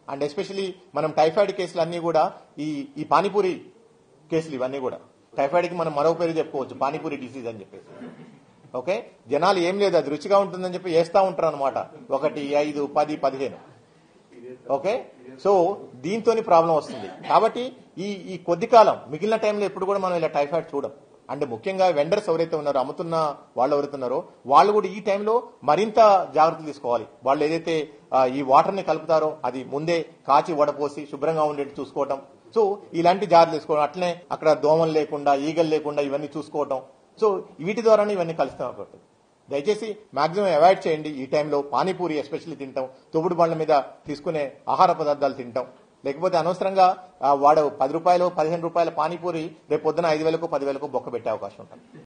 and especially మనం typhoid కేసులు అన్ని కూడా ఈ ఈ పానీపూరి కేసులు ఇవన్నీ కూడా టైఫాయిడ్ కి మనం మరో పేరు చెప్పుకోవచ్చు పానీపూరి డిసీజ్ అని చెప్పేసి ఓకే జనాలు ఏం లేదు అది రుచిగా ఉంటుందని చెప్పి వేస్తా ఉంటారు అనమాట ఒకటి ఐదు పది పదిహేను ఓకే సో దీంతో ప్రాబ్లం వస్తుంది కాబట్టి ఈ ఈ కొద్ది కాలం మిగిలిన టైంలో ఎప్పుడు కూడా మనం ఇలా టైఫాయిడ్ చూడం అంటే ముఖ్యంగా వెండర్స్ ఎవరైతే ఉన్నారో అమ్ముతున్న వాళ్ళు ఎవరైతే ఉన్నారో వాళ్ళు కూడా ఈ టైంలో మరింత జాగ్రత్తలు తీసుకోవాలి వాళ్ళు ఏదైతే ఆ, ఈ వాటర్ ని కలుపుతారో అది ముందే కాచి వడపోసి శుభ్రంగా ఉండేట్టు చూసుకోవటం సో ఇలాంటి జాగ్రత్తలు తీసుకోవడం అట్లనే అక్కడ దోమలు లేకుండా ఈగలు లేకుండా ఇవన్నీ చూసుకోవటం సో వీటి ద్వారానే ఇవన్నీ కలుస్తాం కాబట్టి దయచేసి మాక్సిమం అవాయిడ్ చేయండి ఈ టైంలో పానీపూరి ఎస్పెషల్లీ తింటాం తొగుడు బండ్ల మీద తీసుకునే ఆహార పదార్థాలు తింటాం లేకపోతే అనవసరంగా ఆ, వాడు పది రూపాయలు పదిహేను రూపాయల పానీపూరి రేపు పొద్దున ఐదు వేలకు పదివేలకు బొక్క పెట్టే అవకాశం ఉంటుంది